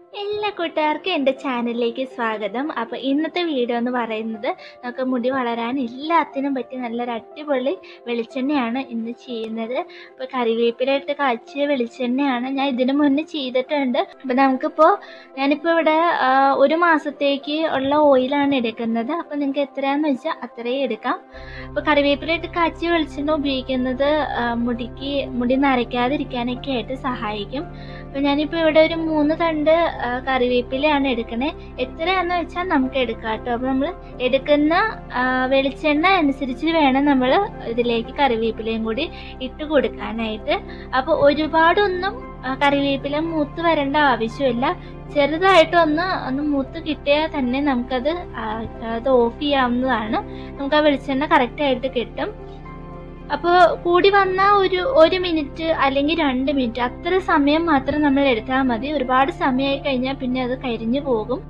എല്ലാ കൂട്ടുകാർക്കും എൻ്റെ ചാനലിലേക്ക് സ്വാഗതം അപ്പോൾ ഇന്നത്തെ വീഡിയോ എന്ന് പറയുന്നത് നമുക്ക് മുടി വളരാൻ എല്ലാത്തിനും പറ്റിയ നല്ലൊരു അടിപൊളി വെളിച്ചെണ്ണയാണ് ഇന്ന് ചെയ്യുന്നത് അപ്പോൾ കറിവേപ്പിലായിട്ട് കാച്ചിയ വെളിച്ചെണ്ണയാണ് ഞാൻ ഇതിനു മുന്നേ ചെയ്തിട്ടുണ്ട് അപ്പോൾ നമുക്കിപ്പോൾ ഞാനിപ്പോൾ ഇവിടെ ആ, ഒരു മാസത്തേക്ക് ഉള്ള ഓയിലാണ് എടുക്കുന്നത് അപ്പോൾ നിങ്ങൾക്ക് എത്രയാണെന്ന് വെച്ചാൽ അത്രയും എടുക്കാം അപ്പോൾ കറിവേപ്പിലായിട്ട് കാച്ചിയ വെളിച്ചെണ്ണ ഉപയോഗിക്കുന്നത് ആ, മുടിക്ക് മുടി നരയ്ക്കാതിരിക്കാനൊക്കെ ആയിട്ട് സഹായിക്കും അപ്പോൾ ഞാനിപ്പോൾ ഇവിടെ ഒരു മൂന്ന് തണ്ട് ആ, കറിവേപ്പിലയാണ് എടുക്കണേ എത്രയാണെന്ന് വെച്ചാൽ നമുക്ക് എടുക്കാം കേട്ടോ അപ്പോൾ നമ്മൾ എടുക്കുന്ന ആ, വെളിച്ചെണ്ണ അനുസരിച്ച് വേണം നമ്മൾ ഇതിലേക്ക് കറിവേപ്പിലയും കൂടി ഇട്ട് കൊടുക്കാനായിട്ട് അപ്പോൾ ഒരുപാടൊന്നും ആ, കറിവേപ്പില മൂത്ത് വരേണ്ട ആവശ്യമില്ല ചെറുതായിട്ടൊന്ന് ഒന്ന് മൂത്ത് കിട്ടിയാൽ തന്നെ നമുക്കത് ആ, അത് ഓഫ് ചെയ്യാവുന്നതാണ് നമുക്ക് ആ വെളിച്ചെണ്ണ കറക്റ്റായിട്ട് കിട്ടും അപ്പോൾ കൂടി വന്ന ഒരു ഒരു മിനിറ്റ് അല്ലെങ്കിൽ രണ്ട് മിനിറ്റ് അത്ര സമയം മാത്രം നമ്മൾ എടുത്താൽ മതി ഒരുപാട് സമയമായി കഴിഞ്ഞാൽ പിന്നെ അത് കരിഞ്ഞു പോകും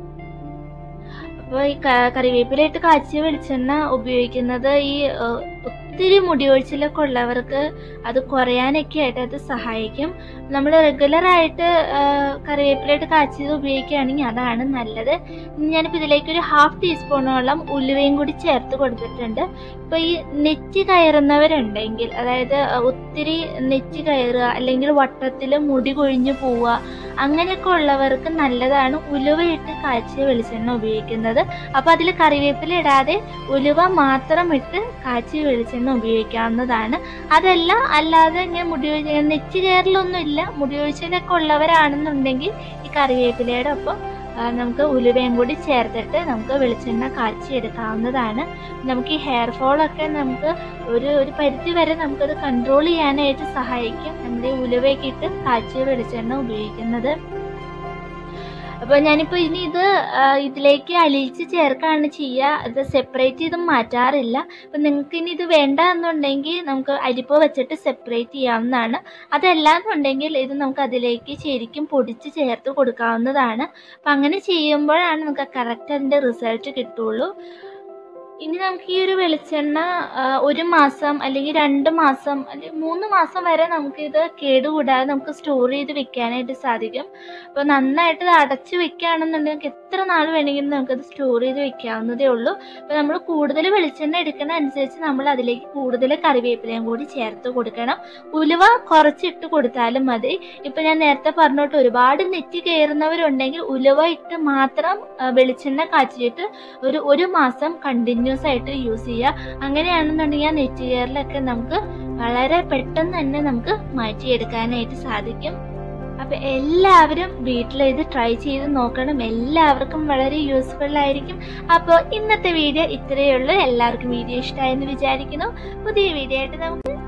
അപ്പോൾ ഈ ക- കറിവേപ്പിലയിട്ട് കാച്ചിയ വെളിച്ചെണ്ണ ഉപയോഗിക്കുന്നത് ഈ ഏഹ്, ഒത്തിരി മുടിയൊഴിച്ചിലൊക്കെ ഉള്ളവർക്ക് അത് കുറയാനൊക്കെ ആയിട്ട് അത് സഹായിക്കും നമ്മൾ റെഗുലറായിട്ട് കറിവേപ്പിലയിട്ട് കാച്ചിയത് ഉപയോഗിക്കുകയാണെങ്കിൽ അതാണ് നല്ലത് ഇനി ഞാനിപ്പോൾ ഇതിലേക്ക് ഒരു ഹാഫ് ടീസ്പൂണോളം ഉലുവയും കൂടി ചേർത്ത് കൊടുത്തിട്ടുണ്ട് ഇപ്പോൾ ഈ നെറ്റി കയറുന്നവരുണ്ടെങ്കിൽ അതായത് ഒത്തിരി നെറ്റി കയറുക അല്ലെങ്കിൽ വട്ടത്തിൽ മുടി കൊഴിഞ്ഞു പോവുക അങ്ങനെയൊക്കെ ഉള്ളവർക്ക് നല്ലതാണ് ഉലുവയിട്ട് കാച്ചിയ വെളിച്ചെണ്ണ ഉപയോഗിക്കുന്നത് അപ്പോൾ അതിൽ കറിവേപ്പില ഇടാതെ ഉലുവ മാത്രം ഇട്ട് കാച്ചിയ വെളിച്ചെണ്ണ ഉപയോഗിക്കാവുന്നതാണ് അതല്ല അല്ലാതെ ഇങ്ങനെ മുടി കൊഴിച്ച് നെറ്റി കയറലൊന്നും ഇല്ല മുടി കൊഴിച്ചിലൊക്കെ ഉള്ളവരാണെന്നുണ്ടെങ്കിൽ ഈ കറിവേപ്പിലയുടെ ഒപ്പം ആ, നമുക്ക് ഉലുവയും കൂടി ചേർത്തിട്ട് നമുക്ക് വെളിച്ചെണ്ണ കാച്ചി എടുക്കാവുന്നതാണ് നമുക്ക് ഈ ഹെയർ ഫോളൊക്കെ നമുക്ക് ഒരു ഒരു പരിധി വരെ നമുക്കത് കൺട്രോൾ ചെയ്യാനായിട്ട് സഹായിക്കും നമ്മുടെ ഈ ഉലുവയൊക്കെ ഇട്ട് കാച്ചിയ വെളിച്ചെണ്ണ ഉപയോഗിക്കുന്നത് അപ്പോൾ ഞാനിപ്പോൾ ഇനി ഇത് ആ, ഇതിലേക്ക് അലിയിച്ച് ചേർക്കാണ് ചെയ്യുക ഇത് സെപ്പറേറ്റ് ചെയ്ത് മാറ്റാറില്ല അപ്പം നിങ്ങൾക്ക് ഇനി ഇത് വേണ്ട എന്നുണ്ടെങ്കിൽ നമുക്ക് അരിപ്പ വെച്ചിട്ട് സെപ്പറേറ്റ് ചെയ്യാവുന്നതാണ് അതല്ലാന്നുണ്ടെങ്കിൽ ഇത് നമുക്ക് അതിലേക്ക് ശരിക്കും പൊടിച്ച് ചേർത്ത് കൊടുക്കാവുന്നതാണ് അപ്പം അങ്ങനെ ചെയ്യുമ്പോഴാണ് നമുക്ക് കറക്റ്റ് അതിൻ്റെ റിസൾട്ട് കിട്ടുള്ളൂ ഇനി നമുക്ക് ഈ ഒരു വെളിച്ചെണ്ണ ആ, ഒരു മാസം അല്ലെങ്കിൽ രണ്ട് മാസം അല്ലെങ്കിൽ മൂന്ന് മാസം വരെ നമുക്കിത് കേടുകൂടാതെ നമുക്ക് സ്റ്റോർ ചെയ്ത് വെക്കാനായിട്ട് സാധിക്കും അപ്പോൾ നന്നായിട്ട് ഇത് അടച്ച് വെക്കുകയാണെന്നുണ്ടെങ്കിൽ നമുക്ക് എത്ര നാൾ വേണമെങ്കിലും നമുക്കത് സ്റ്റോർ ചെയ്ത് വെക്കാവുന്നതേ ഉള്ളൂ അപ്പോൾ നമ്മൾ കൂടുതൽ വെളിച്ചെണ്ണ എടുക്കുന്ന അനുസരിച്ച് നമ്മൾ അതിലേക്ക് കൂടുതൽ കറിവേപ്പിലയും കൂടി ചേർത്ത് കൊടുക്കണം ഉലുവ കുറച്ചിട്ട് കൊടുത്താലും മതി ഇപ്പം ഞാൻ നേരത്തെ പറഞ്ഞോട്ട് ഒരുപാട് നെറ്റി കയറുന്നവരുണ്ടെങ്കിൽ ഉലുവ ഇട്ട് മാത്രം ആ, വെളിച്ചെണ്ണ കാച്ചിയിട്ട് ഒരു ഒരു മാസം കണ്ടിന്യൂസ് ആയിട്ട് യൂസ് ചെയ്യുക അങ്ങനെയാണെന്നുണ്ടെങ്കിൽ ആ നെറ്റ് കയറിലൊക്കെ നമുക്ക് വളരെ പെട്ടെന്ന് തന്നെ നമുക്ക് മാറ്റിയെടുക്കാനായിട്ട് സാധിക്കും അപ്പൊ എല്ലാവരും വീട്ടിൽ ഇത് ട്രൈ ചെയ്ത് നോക്കണം എല്ലാവർക്കും വളരെ യൂസ്ഫുൾ ആയിരിക്കും അപ്പോൾ ഇന്നത്തെ വീഡിയോ ഇത്രയേ ഉള്ളൂ എല്ലാവർക്കും വീഡിയോ ഇഷ്ടമായെന്ന് വിചാരിക്കുന്നു പുതിയ വീഡിയോ ആയിട്ട് നമുക്ക്